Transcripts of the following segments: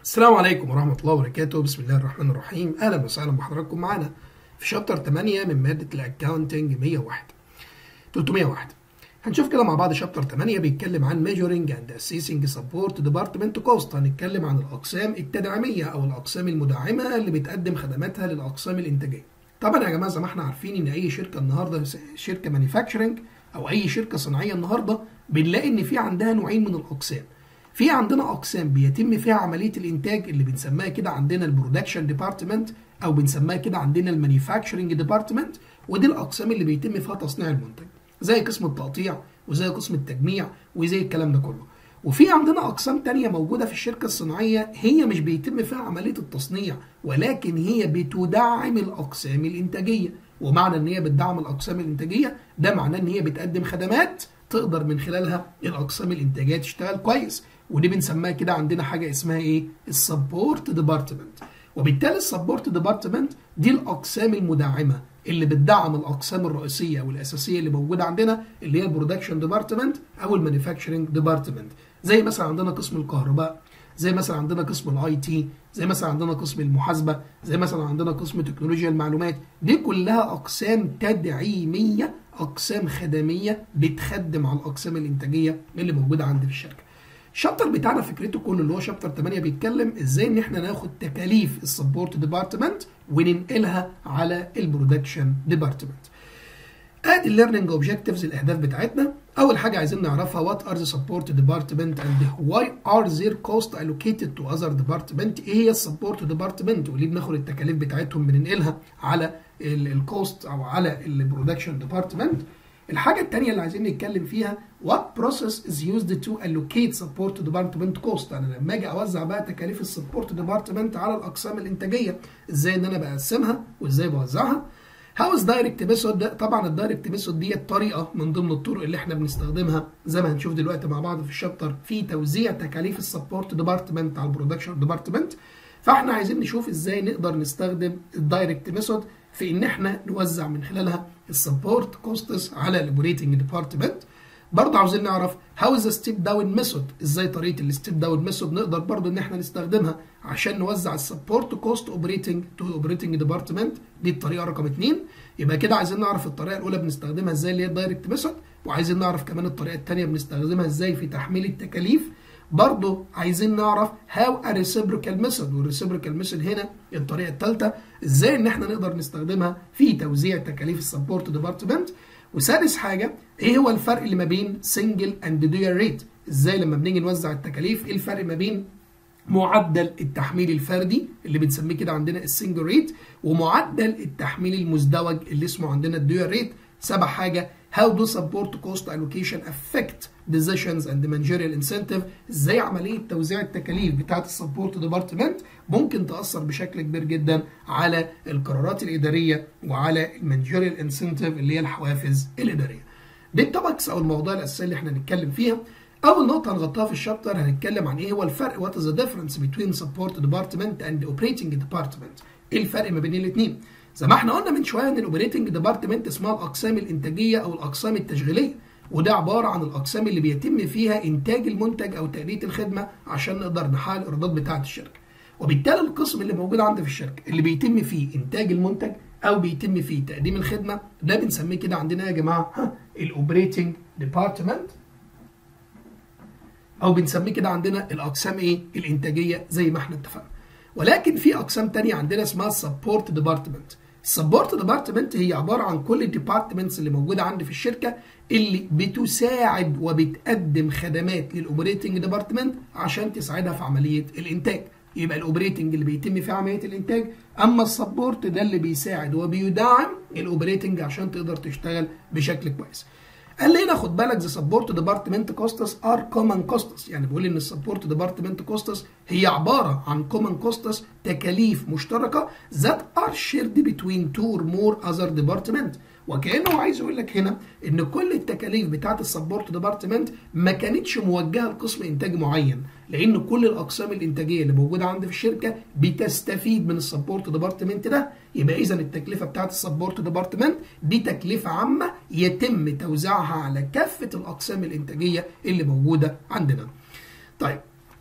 السلام عليكم ورحمة الله وبركاته بسم الله الرحمن الرحيم أهلا وسهلا بحضراتكم معنا في شابتر 8 من مادة الأكاونتنج 101 301 هنشوف كده مع بعض شابتر 8 بيتكلم عن measuring and assessing support department cost هنتكلم عن الأقسام التدعيمية أو الأقسام المدعمة اللي بتقدم خدماتها للأقسام الإنتاجية طبعا يا جماعة زي ما احنا عارفين إن أي شركة النهاردة شركة مانيفاكتشرنج أو أي شركة صناعية النهاردة بنلاقي إن في عندها نوعين من الأقسام في عندنا اقسام بيتم فيها عمليه الانتاج اللي بنسميها كده عندنا البرودكشن ديبارتمنت او بنسميها كده عندنا المانيفاكتشرنج ديبارتمنت ودي الاقسام اللي بيتم فيها تصنيع المنتج زي قسم التقطيع وزي قسم التجميع وزي الكلام ده كله وفي عندنا اقسام تانية موجوده في الشركه الصناعيه هي مش بيتم فيها عمليه التصنيع ولكن هي بتدعم الاقسام الانتاجيه ومعنى ان هي بتدعم الاقسام الانتاجيه ده معناه ان هي بتقدم خدمات تقدر من خلالها الاقسام الانتاجيه تشتغل كويس ودي بنسميها كده عندنا حاجه اسمها ايه السبورت ديبارتمنت وبالتالي السبورت ديبارتمنت دي الاقسام المدعمه اللي بتدعم الاقسام الرئيسيه والاساسيه اللي موجوده عندنا اللي هي البرودكشن ديبارتمنت او المانيفاكتشرنج ديبارتمنت زي مثلا عندنا قسم الكهرباء زي مثلا عندنا قسم الاي تي زي مثلا عندنا قسم المحاسبه زي مثلا عندنا قسم تكنولوجيا المعلومات دي كلها اقسام تدعيميه اقسام خدميه بتخدم على الاقسام الانتاجيه اللي موجوده عندي في الشركه الشابتر بتاعنا فكرته كله اللي هو شابتر 8 بيتكلم ازاي ان احنا ناخد تكاليف السبورت ديبارتمنت وننقلها على البرودكشن ديبارتمنت ادي الليرنينج اوبجكتيفز الاهداف بتاعتنا اول حاجه عايزين نعرفها وات ار ذا سبورت ديبارتمنت اند واي ار ذير كوست الوكيتد تو اذر ديبارتمنت ايه هي السبورت ديبارتمنت وليه بناخد التكاليف بتاعتهم بننقلها على الكوست او على البرودكشن ديبارتمنت الحاجة التانية اللي عايزين نتكلم فيها what process is used to allocate support department cost أنا لما أجي أوزع بقى تكاليف السبورت ديبارتمنت على الأقسام الإنتاجية إزاي إن أنا بقسمها وإزاي بوزعها هاوس دايركت ميثود طبعا الدايركت ميثود دي طريقة من ضمن الطرق اللي احنا بنستخدمها زي ما هنشوف دلوقتي مع بعض في الشابتر في توزيع تكاليف السبورت ديبارتمنت على البرودكشن ديبارتمنت فاحنا عايزين نشوف ازاي نقدر نستخدم الدايركت ميثود في ان احنا نوزع من خلالها السبورت كوستس على الاوبريتنج ديبارتمنت برضه عاوزين نعرف هاو از ستيب داون ميثود ازاي طريقه الستيب داون ميثود نقدر برضه ان احنا نستخدمها عشان نوزع السبورت كوست اوبريتنج تو اوبريتنج ديبارتمنت دي الطريقه رقم اثنين يبقى كده عايزين نعرف الطريقه الاولى بنستخدمها ازاي اللي هي الدايركت ميثود وعايزين نعرف كمان الطريقه الثانيه بنستخدمها ازاي في تحميل التكاليف برضه عايزين نعرف هاو ا ريسيبريكال ميثود والريسيبريكال ميثود هنا الطريقه الثالثه ازاي ان احنا نقدر نستخدمها في توزيع تكاليف السبورت ديبارتمنت وسادس حاجه ايه هو الفرق اللي ما بين سنجل اند دوير ريت ازاي لما بنيجي نوزع التكاليف ايه الفرق ما بين معدل التحميل الفردي اللي بنسميه كده عندنا السنجل ريت ومعدل التحميل المزدوج اللي اسمه عندنا الدوير ريت سبع حاجه how do support cost allocation affect decisions and managerial incentive ازاي عمليه توزيع التكاليف بتاعه السبورت ديبارتمنت ممكن تاثر بشكل كبير جدا على القرارات الاداريه وعلى المانجيريال انسنتيف اللي هي الحوافز الاداريه دي التوبكس او المواضيع الاساسيه اللي احنا هنتكلم فيها اول نقطه هنغطيها في الشابتر هنتكلم عن ايه هو الفرق وات ذا ديفرنس بين سبورت ديبارتمنت اند اوبريتنج ديبارتمنت ايه الفرق ما بين الاثنين زي ما احنا قلنا من شويه ان الاوبريتنج ديبارتمنت اسمها الاقسام الانتاجيه او الاقسام التشغيليه وده عباره عن الاقسام اللي بيتم فيها انتاج المنتج او تاديه الخدمه عشان نقدر نحقق الايرادات بتاعه الشركه وبالتالي القسم اللي موجود عندي في الشركه اللي بيتم فيه انتاج المنتج او بيتم فيه تقديم الخدمه ده بنسميه كده عندنا يا جماعه الاوبريتنج ديبارتمنت او بنسميه كده عندنا الاقسام ايه الانتاجيه زي ما احنا اتفقنا ولكن في اقسام تانية عندنا اسمها السبورت ديبارتمنت السبورت ديبارتمنت هي عباره عن كل الديبارتمنتس اللي موجوده عندي في الشركه اللي بتساعد وبتقدم خدمات للاوبريتنج ديبارتمنت عشان تساعدها في عمليه الانتاج يبقى الاوبريتنج اللي بيتم في عمليه الانتاج اما السبورت ده اللي بيساعد وبيدعم الاوبريتنج عشان تقدر تشتغل بشكل كويس قال لي هنا خد بالك ذا سبورت ديبارتمنت كوستس ار كومن كوستس يعني بيقول ان السبورت ديبارتمنت كوستس هي عباره عن كومن كوستس تكاليف مشتركه ذات ار شيرد بتوين تو اور مور اذر ديبارتمنت وكانه عايز يقول لك هنا ان كل التكاليف بتاعه السبورت ديبارتمنت ما كانتش موجهه لقسم انتاج معين لان كل الاقسام الانتاجيه اللي موجوده عندي في الشركه بتستفيد من السبورت ديبارتمنت ده يبقى اذا التكلفه بتاعه السبورت ديبارتمنت دي تكلفه عامه يتم توزيعها على كافه الاقسام الانتاجيه اللي موجوده عندنا. طيب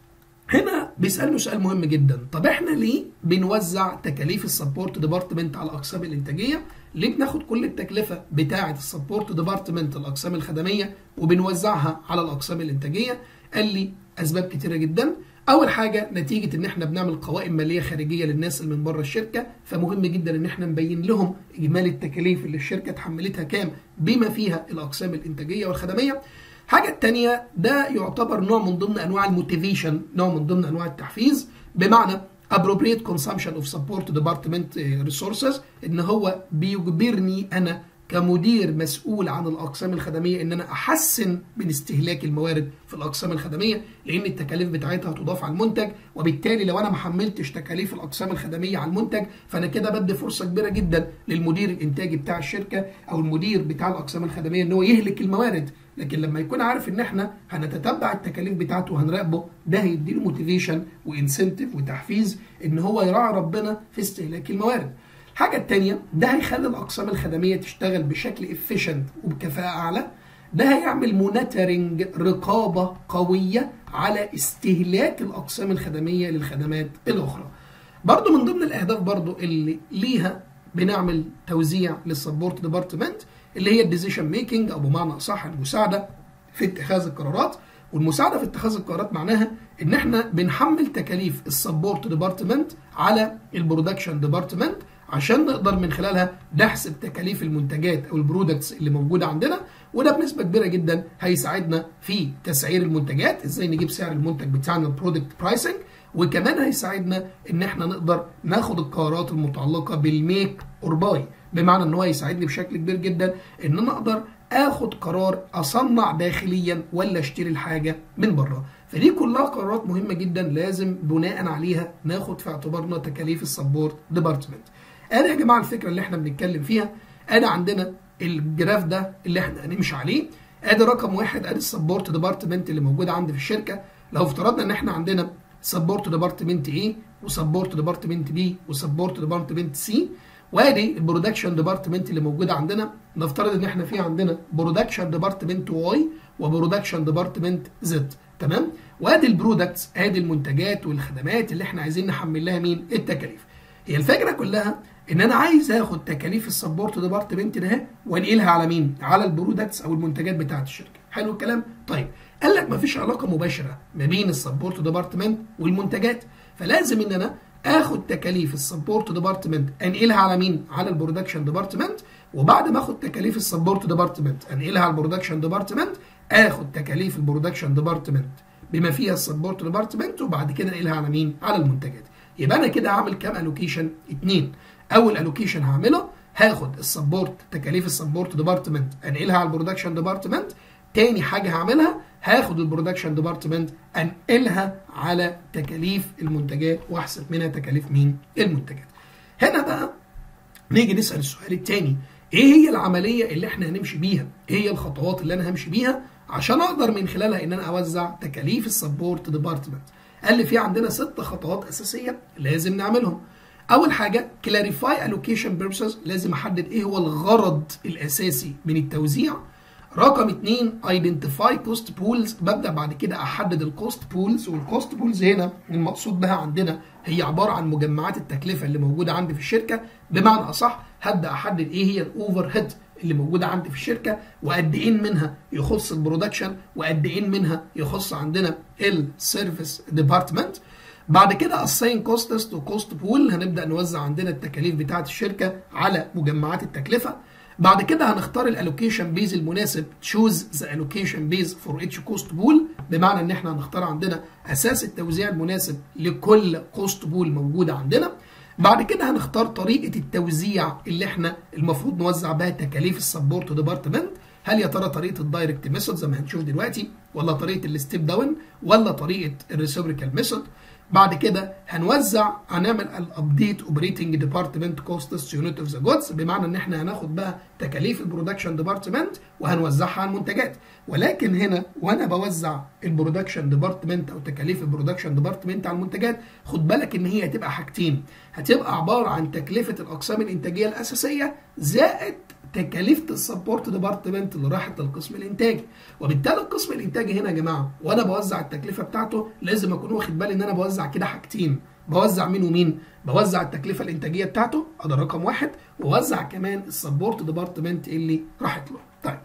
هنا بيسالني سؤال مهم جدا طب احنا ليه بنوزع تكاليف السبورت ديبارتمنت على الاقسام الانتاجيه ليه بناخد كل التكلفه بتاعه السبورت ديبارتمنت الاقسام الخدميه وبنوزعها على الاقسام الانتاجيه قال لي اسباب كتيره جدا اول حاجه نتيجه ان احنا بنعمل قوائم ماليه خارجيه للناس اللي من بره الشركه فمهم جدا ان احنا نبين لهم اجمالي التكاليف اللي الشركه اتحملتها كام بما فيها الاقسام الانتاجيه والخدميه الحاجه الثانيه ده يعتبر نوع من ضمن انواع الموتيفيشن نوع من ضمن انواع التحفيز بمعنى appropriate consumption of support department resources ان هو بيجبرني انا كمدير مسؤول عن الاقسام الخدميه ان انا احسن من استهلاك الموارد في الاقسام الخدميه لان التكاليف بتاعتها هتضاف على المنتج وبالتالي لو انا ما حملتش تكاليف الاقسام الخدميه على المنتج فانا كده بدي فرصه كبيره جدا للمدير الانتاجي بتاع الشركه او المدير بتاع الاقسام الخدميه ان هو يهلك الموارد لكن لما يكون عارف ان احنا هنتتبع التكاليف بتاعته وهنراقبه ده هيديله موتيفيشن وانسنتيف وتحفيز ان هو يراعي ربنا في استهلاك الموارد الحاجة التانية ده هيخلي الأقسام الخدمية تشتغل بشكل افيشنت وبكفاءة أعلى ده هيعمل مونيتورنج رقابة قوية على استهلاك الأقسام الخدمية للخدمات الأخرى برضو من ضمن الأهداف برضو اللي ليها بنعمل توزيع للسبورت ديبارتمنت اللي هي الديسيشن ميكنج أو بمعنى أصح المساعدة في اتخاذ القرارات والمساعده في اتخاذ القرارات معناها ان احنا بنحمل تكاليف السبورت ديبارتمنت على البرودكشن ديبارتمنت عشان نقدر من خلالها نحسب تكاليف المنتجات او البرودكتس اللي موجوده عندنا وده بنسبه كبيره جدا هيساعدنا في تسعير المنتجات ازاي نجيب سعر المنتج بتاعنا البرودكت برايسنج وكمان هيساعدنا ان احنا نقدر ناخد القرارات المتعلقه بالميك اور باي بمعنى ان هو هيساعدني بشكل كبير جدا ان انا اقدر اخد قرار اصنع داخليا ولا اشتري الحاجه من بره فدي كلها قرارات مهمه جدا لازم بناء عليها ناخد في اعتبارنا تكاليف السبورت ديبارتمنت ادي يا جماعه الفكره اللي احنا بنتكلم فيها ادي عندنا الجراف ده اللي احنا هنمشي عليه ادي رقم واحد ادي السبورت ديبارتمنت اللي موجود عندي في الشركه لو افترضنا ان احنا عندنا سبورت ديبارتمنت A وسبورت ديبارتمنت B وسبورت ديبارتمنت C وادي البرودكشن ديبارتمنت اللي موجوده عندنا نفترض ان احنا في عندنا برودكشن ديبارتمنت واي وبرودكشن ديبارتمنت زد تمام وادي البرودكتس ادي المنتجات والخدمات اللي احنا عايزين نحمل لها مين التكاليف هي الفكره كلها ان انا عايز اخد تكاليف السبورت ديبارتمنت ده وانقلها على مين على البرودكتس او المنتجات بتاعه الشركه حلو الكلام طيب قال لك مفيش علاقه مباشره ما بين السبورت ديبارتمنت والمنتجات فلازم ان انا اخد تكاليف السبورت ديبارتمنت انقلها على مين على البرودكشن ديبارتمنت وبعد ما اخد تكاليف السبورت ديبارتمنت انقلها على البرودكشن ديبارتمنت اخد تكاليف البرودكشن ديبارتمنت بما فيها السبورت ديبارتمنت وبعد كده انقلها على مين على المنتجات يبقى انا كده هعمل كام الوكيشن اتنين اول الوكيشن هعمله هاخد السبورت تكاليف السبورت ديبارتمنت انقلها على البرودكشن ديبارتمنت تاني حاجه هعملها هاخد البرودكشن ديبارتمنت انقلها على تكاليف المنتجات واحسب منها تكاليف مين المنتجات هنا بقى نيجي نسال السؤال الثاني ايه هي العمليه اللي احنا هنمشي بيها ايه هي الخطوات اللي انا همشي بيها عشان اقدر من خلالها ان انا اوزع تكاليف السبورت ديبارتمنت قال لي في عندنا ست خطوات اساسيه لازم نعملهم اول حاجه كلاريفاي الوكيشن بيربسز لازم احدد ايه هو الغرض الاساسي من التوزيع رقم اتنين ايدنتيفاي كوست بولز ببدا بعد كده احدد الكوست بولز والكوست بولز هنا المقصود بها عندنا هي عباره عن مجمعات التكلفه اللي موجوده عندي في الشركه بمعنى اصح هبدا احدد ايه هي الاوفر هيد اللي موجوده عندي في الشركه وقد ايه منها يخص البرودكشن وقد ايه منها يخص عندنا السيرفيس ديبارتمنت بعد كده اساين كوستس تو كوست بول هنبدا نوزع عندنا التكاليف بتاعه الشركه على مجمعات التكلفه بعد كده هنختار الالوكيشن بيز المناسب تشوز ذا الوكيشن بيز فور اتش كوست بول بمعنى ان احنا هنختار عندنا اساس التوزيع المناسب لكل كوست بول موجوده عندنا بعد كده هنختار طريقه التوزيع اللي احنا المفروض نوزع بها تكاليف السبورت ديبارتمنت هل يا ترى طريقه الدايركت ميثود زي ما هنشوف دلوقتي ولا طريقه الستيب داون ولا طريقه الريسيبريكال ميثود بعد كده هنوزع هنعمل الابديت اوبريتنج ديبارتمنت كوستس يونت اوف ذا جودز بمعنى ان احنا هناخد بقى تكاليف البرودكشن ديبارتمنت وهنوزعها على المنتجات ولكن هنا وانا بوزع البرودكشن ديبارتمنت او تكاليف البرودكشن ديبارتمنت على المنتجات خد بالك ان هي هتبقى حاجتين هتبقى عباره عن تكلفه الاقسام الانتاجيه الاساسيه زائد تكاليف السبورت ديبارتمنت اللي راحت للقسم الانتاجي وبالتالي القسم الانتاجي هنا يا جماعه وانا بوزع التكلفه بتاعته لازم اكون واخد بالي ان انا بوزع كده حاجتين بوزع مين ومين بوزع التكلفه الانتاجيه بتاعته ده رقم واحد ووزع كمان السبورت ديبارتمنت اللي راحت له طيب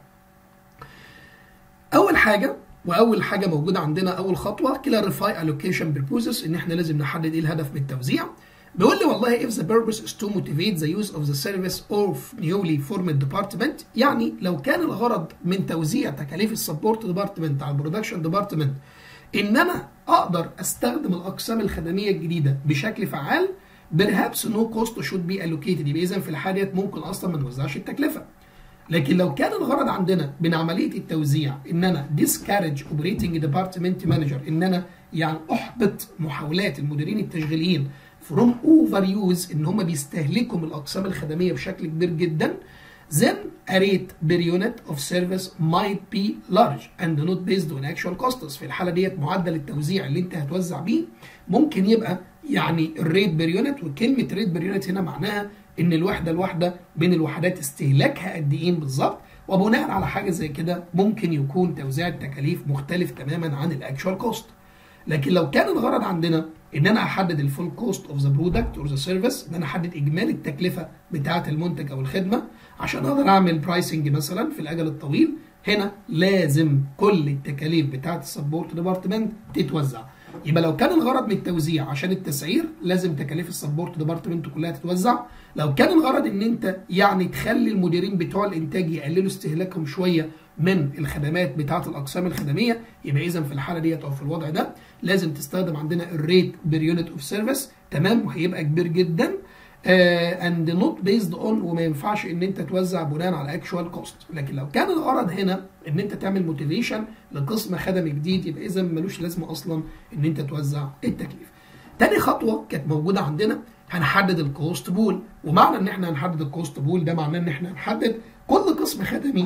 اول حاجه واول حاجه موجوده عندنا اول خطوه كلاريفاي الوكيشن بيربوزس ان احنا لازم نحدد ايه الهدف من التوزيع بيقول لي والله if the purpose is to motivate the use of the service of newly formed department يعني لو كان الغرض من توزيع تكاليف السبورت ديبارتمنت على البرودكشن ديبارتمنت ان انا اقدر استخدم الاقسام الخدميه الجديده بشكل فعال perhaps no cost should be allocated يبقى اذا في الحاله ديت ممكن اصلا ما نوزعش التكلفه لكن لو كان الغرض عندنا من عمليه التوزيع ان انا discourage operating department manager ان انا يعني احبط محاولات المديرين التشغيليين from over use ان هم بيستهلكوا من الاقسام الخدميه بشكل كبير جدا then a rate per unit of service might be large and not based on actual costs في الحاله ديت معدل التوزيع اللي انت هتوزع بيه ممكن يبقى يعني الريت بير يونت وكلمه ريت بير يونت هنا معناها ان الوحده الواحده بين الوحدات استهلاكها قد ايه بالظبط وبناء على حاجه زي كده ممكن يكون توزيع التكاليف مختلف تماما عن الاكشوال كوست لكن لو كان الغرض عندنا ان انا احدد الفول كوست اوف ذا برودكت اور ذا سيرفيس ان انا احدد اجمالي التكلفه بتاعه المنتج او الخدمه عشان اقدر اعمل برايسنج مثلا في الاجل الطويل هنا لازم كل التكاليف بتاعه السبورت ديبارتمنت تتوزع يبقى لو كان الغرض من التوزيع عشان التسعير لازم تكاليف السبورت ديبارتمنت كلها تتوزع لو كان الغرض ان انت يعني تخلي المديرين بتوع الانتاج يقللوا استهلاكهم شويه من الخدمات بتاعه الاقسام الخدميه يبقى اذا في الحاله ديت او في الوضع ده لازم تستخدم عندنا الريت بير يونت اوف سيرفيس تمام وهيبقى كبير جدا اند نوت بيزد اون وما ينفعش ان انت توزع بناء على اكشوال كوست لكن لو كان الغرض هنا ان انت تعمل موتيفيشن لقسم خدمي جديد يبقى اذا ملوش لازمه اصلا ان انت توزع التكليف تاني خطوه كانت موجوده عندنا هنحدد الكوست بول ومعنى ان احنا هنحدد الكوست بول ده معناه ان احنا هنحدد كل قسم خدمي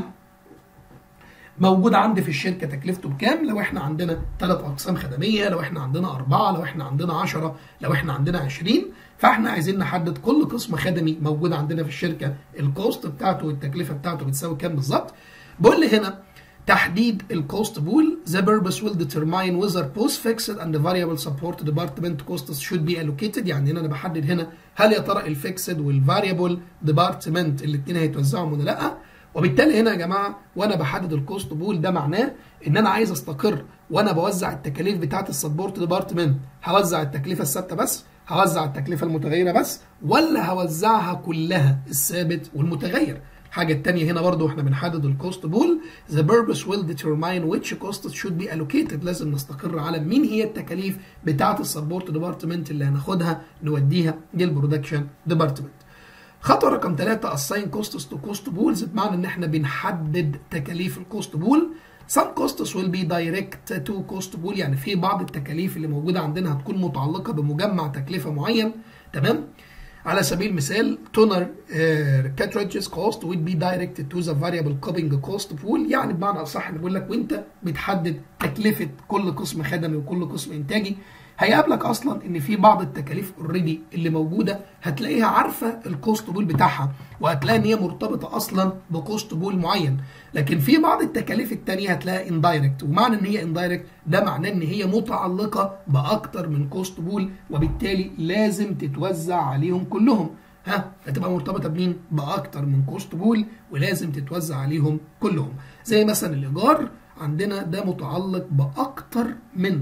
موجود عندي في الشركه تكلفته بكام لو احنا عندنا ثلاث اقسام خدميه لو احنا عندنا اربعه لو احنا عندنا 10 لو احنا عندنا 20 فاحنا عايزين نحدد كل قسم خدمي موجود عندنا في الشركه الكوست بتاعته والتكلفه بتاعته بتساوي كام بالظبط بقول لي هنا تحديد الكوست بول the purpose will determine whether both fixed and variable support department costs should be allocated يعني هنا انا بحدد هنا هل يا ترى الفيكسد والفاريبل ديبارتمنت الاثنين هيتوزعوا ولا لا وبالتالي هنا يا جماعه وانا بحدد الكوست بول ده معناه ان انا عايز استقر وانا بوزع التكاليف بتاعه السبورت ديبارتمنت هوزع التكلفه الثابته بس هوزع التكلفه المتغيره بس ولا هوزعها كلها الثابت والمتغير الحاجة التانية هنا برضو احنا بنحدد الكوست بول the purpose will determine which costs should be allocated لازم نستقر على مين هي التكاليف بتاعة السبورت ديبارتمنت اللي هناخدها نوديها للبرودكشن ديبارتمنت خطوة رقم ثلاثة assign costs to cost pools بمعنى ان احنا بنحدد تكاليف الكوست بول some costs will be direct to cost pool يعني في بعض التكاليف اللي موجودة عندنا هتكون متعلقة بمجمع تكلفة معين تمام على سبيل المثال تونر كاتريدجز كوست would be directed to the variable coping cost pool يعني بمعنى اصح بقول لك وانت بتحدد تكلفه كل قسم خدمي وكل قسم انتاجي هيقابلك اصلا ان في بعض التكاليف اوريدي اللي موجوده هتلاقيها عارفه الكوست بول بتاعها وهتلاقي ان هي مرتبطه اصلا بكوست بول معين لكن في بعض التكاليف الثانيه هتلاقيها اندايركت ومعنى ان هي اندايركت ده معناه ان هي متعلقه باكتر من كوست بول وبالتالي لازم تتوزع عليهم كلهم ها هتبقى مرتبطه بمين باكتر من كوست بول ولازم تتوزع عليهم كلهم زي مثلا الايجار عندنا ده متعلق باكتر من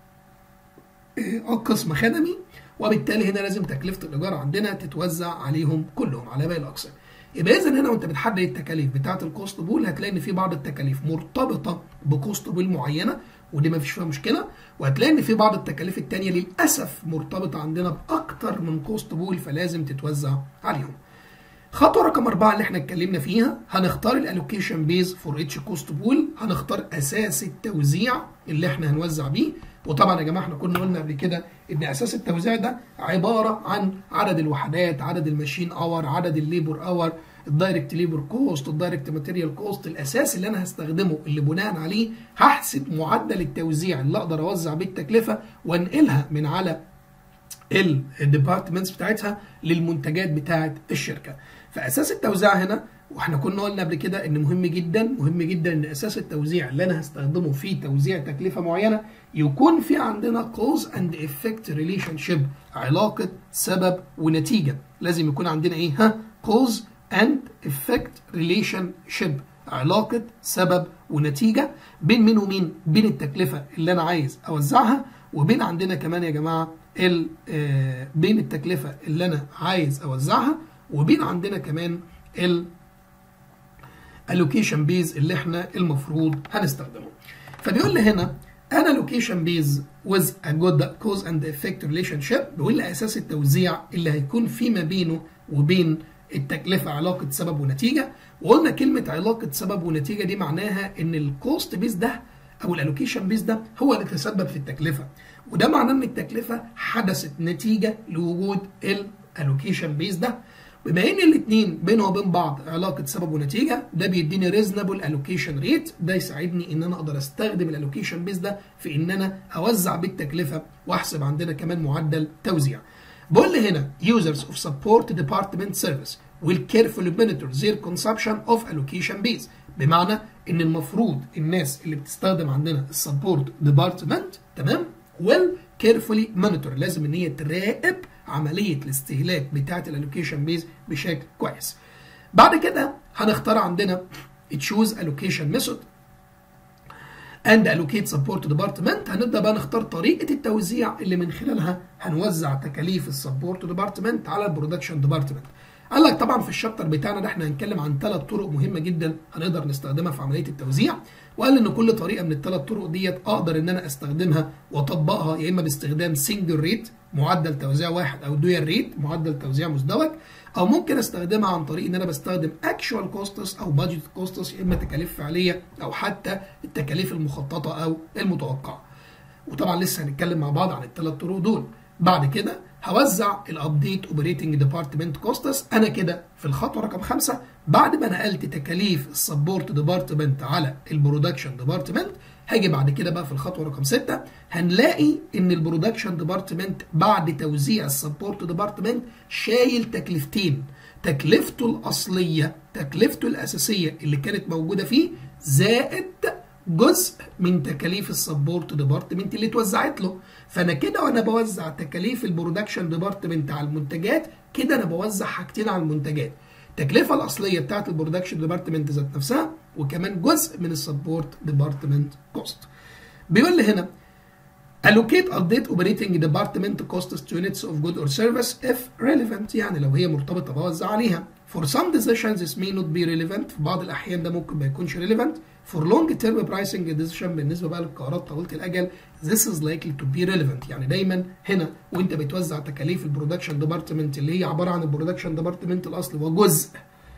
قسم خدمي وبالتالي هنا لازم تكلفه الايجار عندنا تتوزع عليهم كلهم على باقي الاقسام يبقى اذا هنا وانت بتحدد التكاليف بتاعه الكوست بول هتلاقي ان في بعض التكاليف مرتبطه بكوست بول معينه ودي ما فيش فيها مشكله وهتلاقي ان في بعض التكاليف الثانيه للاسف مرتبطه عندنا باكتر من كوست بول فلازم تتوزع عليهم خطوه رقم أربعة اللي احنا اتكلمنا فيها هنختار الالوكيشن بيز فور اتش كوست بول هنختار اساس التوزيع اللي احنا هنوزع بيه وطبعا يا جماعه احنا كنا قلنا قبل كده ان اساس التوزيع ده عباره عن عدد الوحدات عدد الماشين اور عدد الليبر اور الدايركت ليبر كوست الدايركت ماتيريال كوست الاساس اللي انا هستخدمه اللي بناء عليه هحسب معدل التوزيع اللي اقدر اوزع بيه التكلفه وانقلها من على الديبارتمنتس بتاعتها للمنتجات بتاعه الشركه فاساس التوزيع هنا واحنا كنا قلنا قبل كده ان مهم جدا مهم جدا ان اساس التوزيع اللي انا هستخدمه في توزيع تكلفه معينه يكون في عندنا cause and effect relationship علاقه سبب ونتيجه لازم يكون عندنا ايه ها cause and effect relationship علاقه سبب ونتيجه بين مين ومين بين التكلفه اللي انا عايز اوزعها وبين عندنا كمان يا جماعه ال آه بين التكلفه اللي انا عايز اوزعها وبين عندنا كمان ال allocation بيز اللي احنا المفروض هنستخدمه فبيقول لي هنا an allocation base with a good cause and effect relationship بيقول لي اساس التوزيع اللي هيكون فيما بينه وبين التكلفه علاقه سبب ونتيجه وقلنا كلمه علاقه سبب ونتيجه دي معناها ان الكوست بيز ده او الالوكيشن بيز ده هو اللي تسبب في التكلفه وده معناه ان التكلفه حدثت نتيجه لوجود الالوكيشن بيز ده بما ان الاثنين بينهم وبين بعض علاقه سبب ونتيجه ده بيديني ريزونبل الوكيشن ريت ده يساعدني ان انا اقدر استخدم الالوكيشن بيز ده في ان انا اوزع بالتكلفه واحسب عندنا كمان معدل توزيع بقول لي هنا users of support department service will carefully monitor their consumption of allocation base بمعنى ان المفروض الناس اللي بتستخدم عندنا السبورت ديبارتمنت تمام will carefully monitor لازم ان هي تراقب عمليه الاستهلاك بتاعه الالوكيشن بيز بشكل كويس بعد كده هنختار عندنا choose allocation method and allocate support department هنبدا بقى نختار طريقه التوزيع اللي من خلالها هنوزع تكاليف السبورت ديبارتمنت على البرودكشن ديبارتمنت قال لك طبعا في الشابتر بتاعنا ده احنا هنتكلم عن ثلاث طرق مهمه جدا هنقدر نستخدمها في عمليه التوزيع وقال ان كل طريقه من الثلاث طرق ديت اقدر ان انا استخدمها واطبقها يا اما باستخدام سنجل ريت معدل توزيع واحد او دويال ريت معدل توزيع مزدوج او ممكن استخدمها عن طريق ان انا بستخدم اكشوال كوستس او بادجت كوستس يا اما تكاليف فعليه او حتى التكاليف المخططه او المتوقعه وطبعا لسه هنتكلم مع بعض عن الثلاث طرق دول بعد كده هوزع الابديت اوبريتنج ديبارتمنت كوستس انا كده في الخطوه رقم خمسه بعد ما نقلت تكاليف السبورت ديبارتمنت على البرودكشن ديبارتمنت هاجي بعد كده بقى في الخطوه رقم 6 هنلاقي ان البرودكشن ديبارتمنت بعد توزيع السبورت ديبارتمنت شايل تكلفتين تكلفته الاصليه تكلفته الاساسيه اللي كانت موجوده فيه زائد جزء من تكاليف السبورت ديبارتمنت اللي اتوزعت له فانا كده وانا بوزع تكاليف البرودكشن ديبارتمنت على المنتجات كده انا بوزع حاجتين على المنتجات التكلفه الاصليه بتاعت البرودكشن ديبارتمنت ذات نفسها وكمان جزء من السبورت ديبارتمنت كوست بيقول لي هنا allocate update operating department costs to units of good or service if relevant يعني لو هي مرتبطه بوزع عليها for some decisions this may not be relevant في بعض الاحيان ده ممكن ما يكونش relevant for long term pricing decision بالنسبه بقى للقرارات طويله الاجل this is likely to be relevant يعني دايما هنا وانت بتوزع تكاليف البرودكشن ديبارتمنت اللي هي عباره عن البرودكشن ديبارتمنت الاصلي وجزء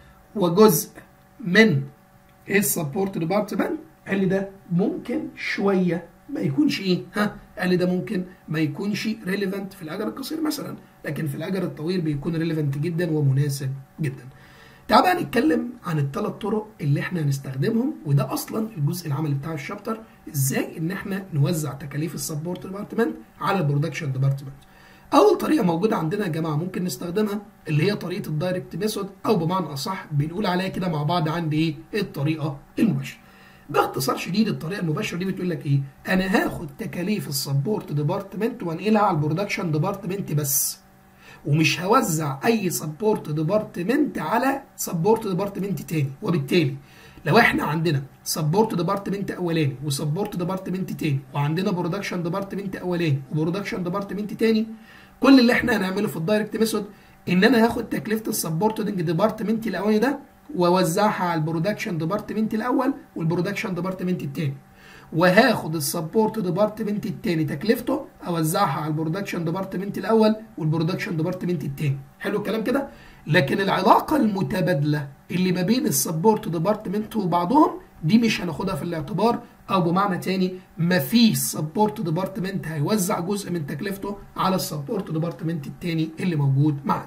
وجزء من السبورت ديبارتمنت قال لي ده ممكن شويه ما يكونش ايه ها قال لي ده ممكن ما يكونش ريليفنت في الاجر القصير مثلا لكن في الاجر الطويل بيكون ريليفنت جدا ومناسب جدا تعال بقى نتكلم عن الثلاث طرق اللي احنا هنستخدمهم وده اصلا الجزء العملي بتاع الشابتر ازاي ان احنا نوزع تكاليف السبورت ديبارتمنت على البرودكشن ديبارتمنت اول طريقه موجوده عندنا يا جماعه ممكن نستخدمها اللي هي طريقه الدايركت ميثود او بمعنى اصح بنقول عليها كده مع بعض عندي ايه الطريقه المباشره باختصار شديد الطريقه المباشره دي بتقول لك ايه انا هاخد تكاليف السبورت ديبارتمنت وانقلها على البرودكشن ديبارتمنت بس ومش هوزع اي سبورت ديبارتمنت على سبورت ديبارتمنت تاني وبالتالي لو احنا عندنا سبورت ديبارتمنت اولاني وسبورت ديبارتمنت تاني وعندنا برودكشن ديبارتمنت اولاني وبرودكشن ديبارتمنت تاني كل اللي احنا هنعمله في الدايركت ميثود ان انا هاخد تكلفه السبورتنج ديبارتمنت الاولاني ده واوزعها على البرودكشن ديبارتمنت الاول والبرودكشن ديبارتمنت الثاني وهاخد السبورت ديبارتمنت الثاني تكلفته اوزعها على البرودكشن ديبارتمنت الاول والبرودكشن ديبارتمنت الثاني حلو الكلام كده لكن العلاقه المتبادله اللي ما بين السبورت ديبارتمنت وبعضهم دي مش هناخدها في الاعتبار او بمعنى تاني مفيش سبورت ديبارتمنت هيوزع جزء من تكلفته على السبورت ديبارتمنت الثاني اللي موجود معاه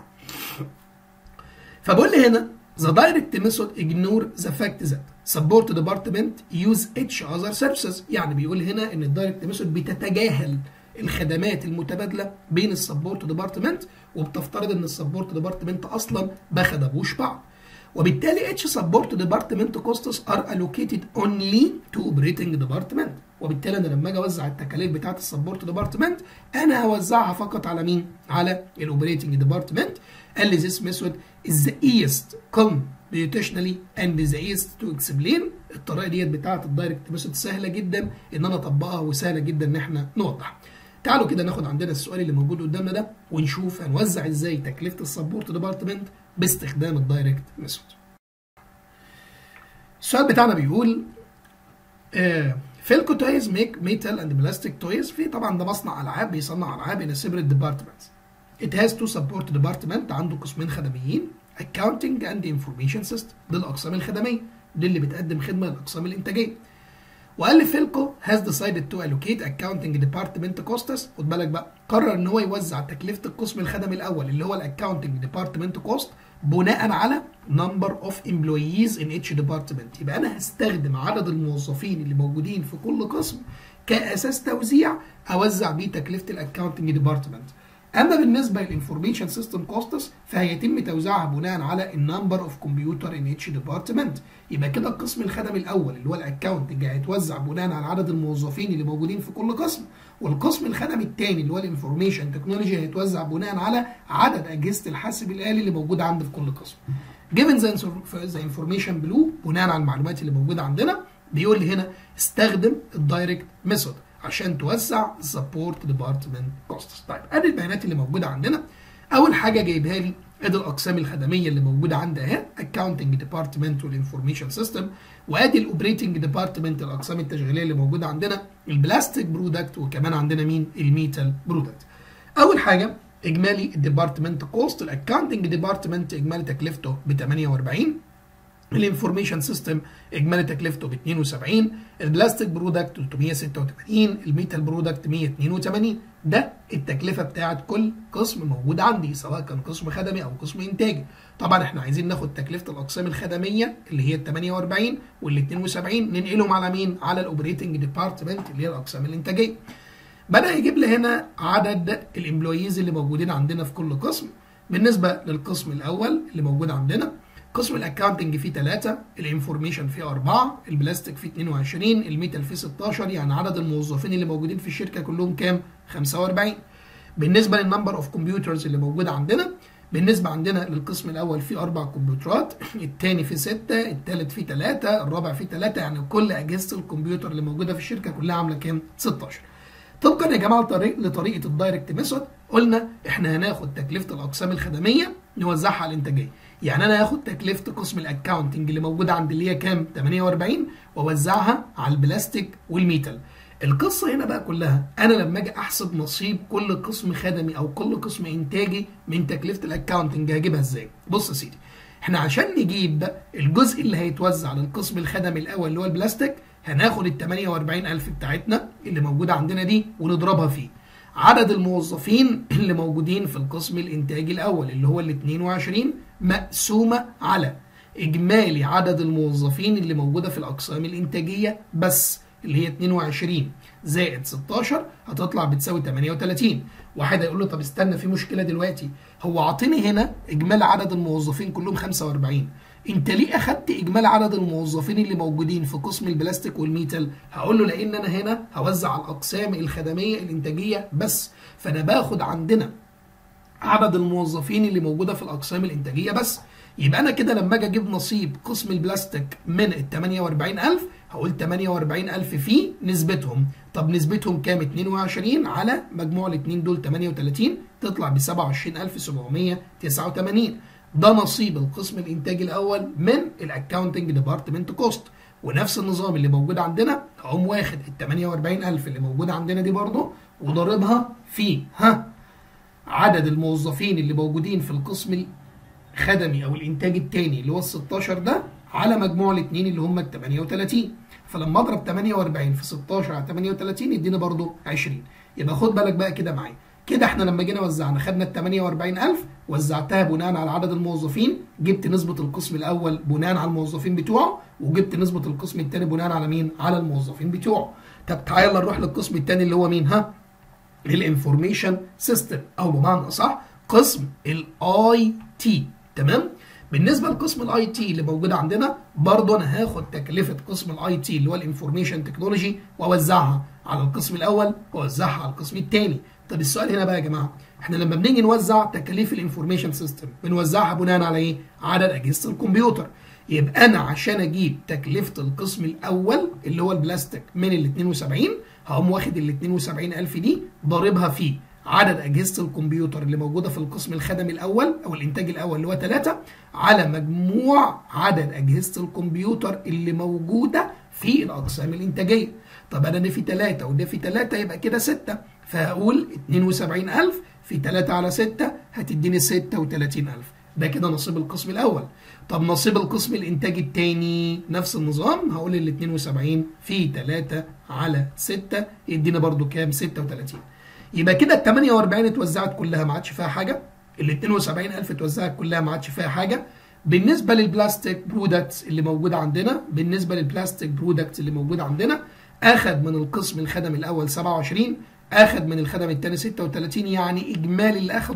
فبقول لي هنا The direct method ignore the fact that support department use each other services يعني بيقول هنا ان الدايركت ميثود بتتجاهل الخدمات المتبادله بين السبورت ديبارتمنت وبتفترض ان السبورت ديبارتمنت اصلا ما خدموش بعض وبالتالي اتش سبورت ديبارتمنت كوستس ار الوكيتد اونلي تو اوبريتنج ديبارتمنت وبالتالي انا لما اجي اوزع التكاليف بتاعت السبورت ديبارتمنت انا هوزعها فقط على مين؟ على الاوبريتنج ديبارتمنت قال لي this method is the easiest computationally and the easiest to explain الطريقه ديت بتاعت الدايركت ميثود سهله جدا ان انا اطبقها وسهله جدا ان احنا نوضحها. تعالوا كده ناخد عندنا السؤال اللي موجود قدامنا ده ونشوف هنوزع ازاي تكلفه السبورت ديبارتمنت باستخدام الدايركت ميثود. السؤال بتاعنا بيقول آه فيلكو تويز ميك ميتال اند بلاستيك تويز في طبعا ده مصنع العاب بيصنع العاب ان سيبريت ديبارتمنتس It has to support department عنده قسمين خدميين accounting and information system دي الاقسام الخدميه دي اللي بتقدم خدمه للاقسام الانتاجيه وقال لي فيلكو has decided to allocate accounting department costs خد بالك بقى قرر ان هو يوزع تكلفه القسم الخدمي الاول اللي هو الاكاونتنج ديبارتمنت كوست بناء على number of employees in each department يبقى انا هستخدم عدد الموظفين اللي موجودين في كل قسم كاساس توزيع اوزع بيه تكلفه الاكاونتنج ديبارتمنت اما بالنسبه للانفورميشن سيستم كوستس فهيتم توزيعها بناء على النمبر اوف كمبيوتر ان اتش ديبارتمنت يبقى كده القسم الخدمي الاول اللي هو الاكونتنج هيتوزع بناء على عدد الموظفين اللي موجودين في كل قسم والقسم الخدمي الثاني اللي هو الانفورميشن تكنولوجي هيتوزع بناء على عدد اجهزه الحاسب الالي اللي موجوده عندي في كل قسم given the information below بناء على المعلومات اللي موجوده عندنا بيقول لي هنا استخدم الدايركت ميثود عشان توزع السبورت ديبارتمنت كوستس طيب ادي البيانات اللي موجوده عندنا اول حاجه جايبها لي ادي الاقسام الخدميه اللي موجوده عندي اهي اكاونتنج ديبارتمنت والانفورميشن سيستم وادي الاوبريتنج ديبارتمنت الاقسام التشغيليه اللي موجوده عندنا البلاستيك برودكت وكمان عندنا مين الميتال برودكت اول حاجه اجمالي الديبارتمنت كوست الاكاونتنج ديبارتمنت اجمالي تكلفته ب 48 الانفورميشن سيستم اجمالي تكلفته ب 72 البلاستيك برودكت 386 الميتال برودكت 182 ده التكلفه بتاعت كل قسم موجود عندي سواء كان قسم خدمي او قسم انتاجي طبعا احنا عايزين ناخد تكلفه الاقسام الخدميه اللي هي ال 48 وال 72 ننقلهم على مين على الاوبريتنج ديبارتمنت اللي هي الاقسام الانتاجيه بدا يجيب لي هنا عدد الامبلويز اللي موجودين عندنا في كل قسم بالنسبه للقسم الاول اللي موجود عندنا قسم الاكاونتنج فيه 3 الانفورميشن فيه 4 البلاستيك فيه 22 الميتال فيه 16 يعني عدد الموظفين اللي موجودين في الشركه كلهم كام 45 بالنسبه للنمبر اوف كمبيوترز اللي موجوده عندنا بالنسبه عندنا للقسم الاول فيه اربع كمبيوترات الثاني فيه 6 الثالث فيه 3 الرابع فيه 3 يعني كل اجهزه الكمبيوتر اللي موجوده في الشركه كلها عامله كام 16 طبقا يا جماعه لطريق لطريقه الدايركت ميثود قلنا احنا هناخد تكلفه الاقسام الخدميه نوزعها على الانتاجيه يعني انا هاخد تكلفه قسم الاكاونتنج اللي موجوده عندي اللي هي كام 48 واوزعها على البلاستيك والميتال القصه هنا بقى كلها انا لما اجي احسب نصيب كل قسم خدمي او كل قسم انتاجي من تكلفه الاكاونتنج هجيبها ازاي بص يا سيدي احنا عشان نجيب الجزء اللي هيتوزع للقسم الخدمي الاول اللي هو البلاستيك هناخد ال 48000 بتاعتنا اللي موجوده عندنا دي ونضربها فيه عدد الموظفين اللي موجودين في القسم الانتاجي الاول اللي هو ال 22 مقسومه على اجمالي عدد الموظفين اللي موجوده في الاقسام الانتاجيه بس اللي هي 22 زائد 16 هتطلع بتساوي 38 واحد هيقول له طب استنى في مشكله دلوقتي هو عاطيني هنا اجمالي عدد الموظفين كلهم 45 انت ليه اخدت اجمالي عدد الموظفين اللي موجودين في قسم البلاستيك والميتال هقول له لان انا هنا هوزع على الاقسام الخدميه الانتاجيه بس فانا باخد عندنا عدد الموظفين اللي موجوده في الاقسام الانتاجيه بس يبقى انا كده لما اجي اجيب نصيب قسم البلاستيك من ال 48000 هقول 48000 في نسبتهم طب نسبتهم كام 22 على مجموع الاثنين دول 38 تطلع ب 27789 ده نصيب القسم الانتاجي الاول من الاكاونتنج ديبارتمنت كوست ونفس النظام اللي موجود عندنا هقوم واخد ال 48000 اللي موجوده عندنا دي برضه وضاربها في ها عدد الموظفين اللي موجودين في القسم الخدمي او الانتاج الثاني اللي هو ال 16 ده على مجموع الاثنين اللي هم ال 38 فلما اضرب 48 في 16 على 38 يدينا برضه 20 يبقى خد بالك بقى كده معايا كده احنا لما جينا وزعنا خدنا ال 48000 وزعتها بناء على عدد الموظفين جبت نسبة القسم الأول بناء على الموظفين بتوعه وجبت نسبة القسم الثاني بناء على مين؟ على الموظفين بتوعه. طب تعالى نروح للقسم الثاني اللي هو مين؟ ها؟ الانفورميشن سيستم أو بمعنى أصح قسم الاي تي تمام؟ بالنسبه لقسم الاي تي اللي موجود عندنا برضه انا هاخد تكلفه قسم الاي تي اللي هو الانفورميشن تكنولوجي واوزعها على القسم الاول واوزعها على القسم الثاني طب السؤال هنا بقى يا جماعه احنا لما بنيجي نوزع تكاليف الانفورميشن سيستم بنوزعها بناء على ايه عدد اجهزه الكمبيوتر يبقى انا عشان اجيب تكلفه القسم الاول اللي هو البلاستيك من ال 72 هقوم واخد ال 72000 دي ضاربها في عدد اجهزه الكمبيوتر اللي موجوده في القسم الخدمي الاول او الانتاج الاول اللي هو 3 على مجموع عدد اجهزه الكمبيوتر اللي موجوده في الاقسام الانتاجيه طب انا ده في 3 وده في 3 يبقى كده 6 فهقول 72000 في 3 على 6 هتديني 36000 ده كده نصيب القسم الاول طب نصيب القسم الانتاج الثاني نفس النظام هقول ال 72 في 3 على 6 يدينا برده كام 36 يبقى كده ال 48 اتوزعت كلها ما عادش فيها حاجه ال 72000 اتوزعت كلها ما عادش فيها حاجه بالنسبه للبلاستيك برودكتس اللي موجوده عندنا بالنسبه للبلاستيك برودكتس اللي موجوده عندنا اخذ من القسم الخدمي الاول 27 اخذ من الخدم الثاني 36 يعني اجمالي اللي اخده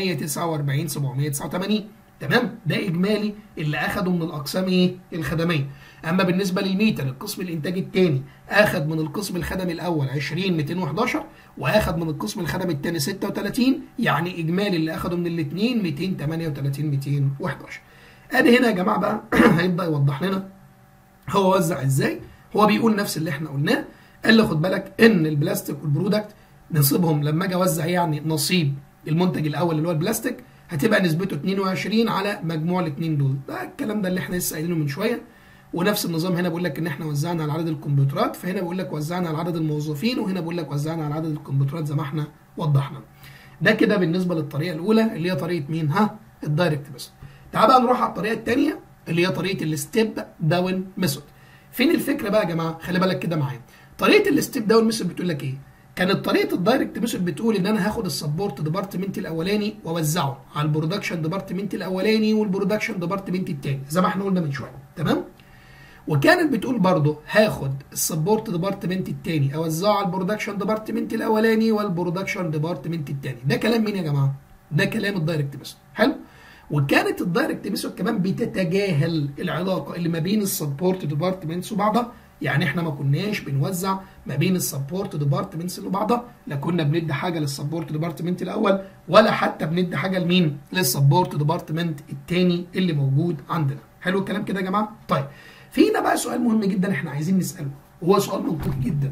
449 789 تمام ده اجمالي اللي اخده من الاقسام ايه الخدميه اما بالنسبه للميتر القسم الانتاج الثاني اخذ من القسم الخدمي الاول 20 211 واخذ من القسم الخدمي الثاني 36 يعني اجمالي اللي اخده من الاثنين 238 211 ادي هنا يا جماعه بقى هيبدا يوضح لنا هو وزع ازاي هو بيقول نفس اللي احنا قلناه قال لي خد بالك ان البلاستيك والبرودكت نصيبهم لما اجي اوزع يعني نصيب المنتج الاول اللي هو البلاستيك هتبقى نسبته 22 على مجموع الاثنين دول ده الكلام ده اللي احنا لسه قايلينه من شويه ونفس النظام هنا بيقول لك ان احنا وزعنا على عدد الكمبيوترات فهنا بيقول لك وزعنا على عدد الموظفين وهنا بيقول لك وزعنا على عدد الكمبيوترات زي ما احنا وضحنا ده كده بالنسبه للطريقه الاولى اللي هي طريقه مين ها الدايركت ميثود تعال بقى نروح على الطريقه الثانيه اللي هي طريقه الستيب داون ميثود فين الفكره بقى يا جماعه خلي بالك كده معايا طريقه الستيب داون ميثود بتقول لك ايه كانت طريقه الدايركت ميثود بتقول ان انا هاخد السبورت ديبارتمنت الاولاني واوزعه على البرودكشن ديبارتمنت الاولاني والبرودكشن ديبارتمنت الثاني زي ما احنا قلنا من شويه تمام وكانت بتقول برضه هاخد السبورت ديبارتمنت الثاني اوزعه على البرودكشن ديبارتمنت الاولاني والبرودكشن ديبارتمنت الثاني ده كلام مين يا جماعه ده كلام الدايركت ميثود حلو وكانت الدايركت ميثود كمان بتتجاهل العلاقه اللي ما بين السبورت ديبارتمنتس وبعضها يعني احنا ما كناش بنوزع ما بين السبورت ديبارتمنتس لبعضها لا كنا بندي حاجه للسبورت ديبارتمنت الاول ولا حتى بندي حاجه لمين للسبورت ديبارتمنت الثاني اللي موجود عندنا حلو الكلام كده يا جماعه طيب في هنا بقى سؤال مهم جدا احنا عايزين نساله وهو سؤال منطقي جدا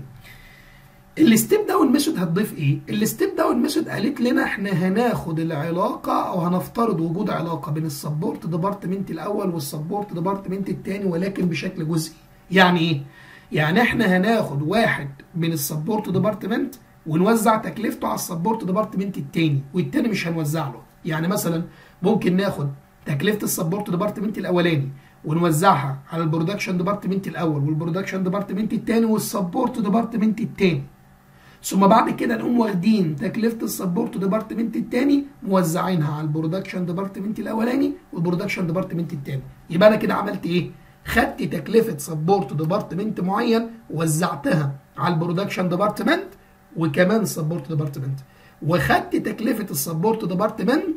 الستيب داون ميثود هتضيف ايه؟ الستيب داون ميثود قالت لنا احنا هناخد العلاقه او هنفترض وجود علاقه بين السبورت ديبارتمنت الاول والسبورت ديبارتمنت الثاني ولكن بشكل جزئي. يعني ايه؟ يعني احنا هناخد واحد من السبورت ديبارتمنت ونوزع تكلفته على السبورت ديبارتمنت الثاني والثاني مش هنوزع له. يعني مثلا ممكن ناخد تكلفه السبورت ديبارتمنت الاولاني ونوزعها على البرودكشن ديبارتمنت الاول والبرودكشن ديبارتمنت الثاني والسبورت ديبارتمنت الثاني. ثم بعد كده نقوم واخدين تكلفه السبورت ديبارتمنت الثاني موزعينها على البرودكشن ديبارتمنت الاولاني والبرودكشن ديبارتمنت الثاني يبقى انا كده عملت ايه خدت تكلفه سبورت ديبارتمنت معين وزعتها على البرودكشن ديبارتمنت وكمان السبورت ديبارتمنت وخدت تكلفه السبورت ديبارتمنت